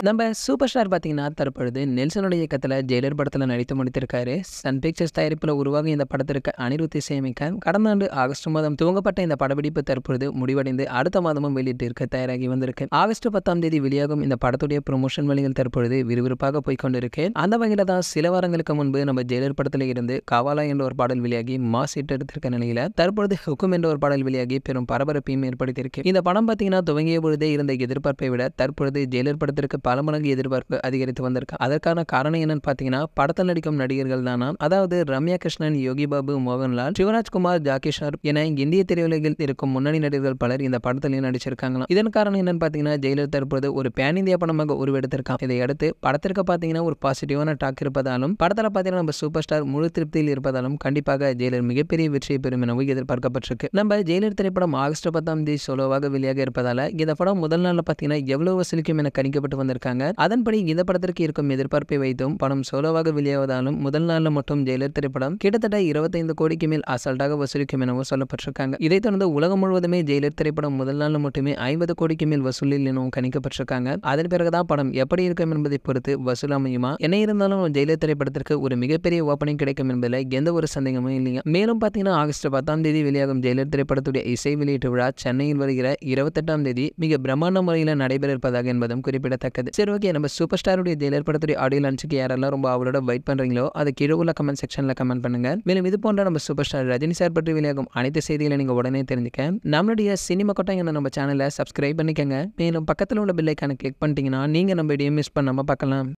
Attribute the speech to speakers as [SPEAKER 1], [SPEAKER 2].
[SPEAKER 1] நம்ம super star பார்த்தீங்கன்னா தற்பொழுது நெல்சனுடைய இயக்கத்தில் ஜெயிலர் படத்தில் நடித்து முடித்திருக்காரு சன் பிக்சர்ஸ் தயாரிப்பில் உருவாக இந்த படத்திற்கு அனிருத் இசையமைக்க கடந்த ஆண்டு ஆகஸ்ட் மாதம் துவங்கப்பட்ட இந்த படப்பிடிப்பு தற்பொழுது முடிவடைந்து அடுத்த மாதமும் வெளியிட்டிருக்க தயாராகி வந்திருக்கு ஆகஸ்ட் பத்தாம் தேதி வெளியாகும் இந்த படத்துடைய ப்ரொமோஷன் வழிகள் தற்பொழுது விறுவிறுப்பாக போய்க்கொண்டிருக்கு அந்த வகையில் தான் சில வாரங்களுக்கு முன்பு நம்ம ஜெயிலர் படத்தில் இருந்து கவாலா என்ற ஒரு பாடல் வெளியாகி மாஸ் ஹிட் எடுத்திருக்க நிலையில தற்பொழுது ஹுக்கும் என்ற ஒரு பாடல் வெளியாகி பெரும் பரபரப்பையும் ஏற்படுத்தியிருக்கு இந்த படம் பார்த்தீங்கன்னா துவங்கிய பொழுதே இருந்த எதிர்பார்ப்பை விட தற்பொழுது ஜெயிலர் படத்திற்கு பல மடங்கு எதிர்பார்ப்பு அதிகரித்து வந்திருக்கு அதற்கான காரணம் என்னன்னு பார்த்தீங்கன்னா படத்தில் நடிக்கும் நடிகர்கள் தானா அதாவது ரம்யா கிருஷ்ணன் யோகி பாபு மோகன்லால் சிவராஜ்குமார் ஜாக்கி ஷார்ப் என இந்திய திரையுலகில் இருக்கும் முன்னணி நடிகர்கள் பலர் இந்த படத்திலையும் நடிச்சிருக்காங்களாம் இதன் காரணம் என்னன்னு பார்த்தீங்கன்னா ஜெயிலர் தற்பொழுது ஒரு பேன் இந்தியா படமாக உருவெடுத்திருக்கான் இதை அடுத்து படத்திற்கு பார்த்தீங்கன்னா ஒரு பாசிட்டிவான டாக் இருப்பதாலும் படத்தில் பார்த்தீங்கன்னா நம்ம சூப்பர் ஸ்டார் முழு திருப்தியில் இருப்பதாலும் கண்டிப்பாக ஜெயிலர் மிகப்பெரிய வெற்றியை பெறும் எனவும் எதிர்பார்க்கப்பட்டிருக்கு நம்ம ஜெயிலர் திரைப்படம் ஆகஸ்ட் பத்தாம் தேதி சோலோவாக வெளியாக இருப்பதால இந்த படம் முதல் நாளில் பார்த்தீங்கன்னா எவ்வளவு வசூலிக்கும் என கணிக்கப்பட்டு வந்திருக்காங்க அதன்படி இந்த படத்திற்கு இருக்கும் எதிர்பார்ப்பை வைத்தும் படம் சோலோவாக வெளியாவதாலும் முதல் நாளில் மட்டும் ஜெயிலர் திரைப்படம் கிட்டத்தட்ட இருபத்தைந்து கோடிக்கு மேல் அசால்ட்டாக வசூலிக்கும் எனவும் சொல்லப்பட்டிருக்காங்க இதைத் தொடர்ந்து உலகம் முழுவதுமே ஜெயிலர் திரைப்படம் முதல் நாளில் மட்டுமே ஐம்பது கோடிக்கு மேல் வசூலில் எனவும் கணிக்கப்பட்டிருக்காங்க அதன் பிறகுதான் படம் எப்படி இருக்கும் என்பதை பொறுத்து வசூல் அமையுமா என்ன இருந்தாலும் ஜெயிலர் திரைப்படத்திற்கு ஒரு மிகப்பெரிய ஓப்பனிங் கிடைக்கும் என்பதில் எந்த ஒரு சந்தேகமும் இல்லைங்க மேலும் பார்த்தீங்கன்னா ஆகஸ்ட் பத்தாம் தேதி வெளியாகும் ஜெயிலர் திரைப்படத்துடைய இசை வெளியீட்டு விழா சென்னையில் வருகிற இருபத்தெட்டாம் தேதி மிக பிரம்மாண்ட முறையில் நடைபெற இருப்பதாக என்பதும் குறிப்பிடத்தக்கது சரி ஓகே நம்ம சூப்பர் ஸ்டாருடைய ஜெயிலர் படத்துடைய ஆடியோ லஞ்சுக்கு யாரெல்லாம் ரொம்ப அவளோட வெயிட் பண்றீங்களோ அதை கீழே உள்ள கமெண்ட் செக்ஷன்ல கமெண்ட் பண்ணுங்க மேலும் இது போன்ற நம்ம சூப்பர் ஸ்டார் ரஜினி சார் பற்றி வெளியாகும் அனைத்து செய்திகளை நீங்க உடனே தெரிஞ்சுக்க நம்மளுடைய சினிமா கொட்டை என நம்ம சேனலை சப்ஸ்கிரைப் பண்ணிக்கங்க மேலும் பக்கத்தில் உள்ள பில்லைக்கான கிளிக் பண்ணிட்டீங்கன்னா நீங்க நம்ம இடையே மிஸ் பண்ணாம பார்க்கலாம்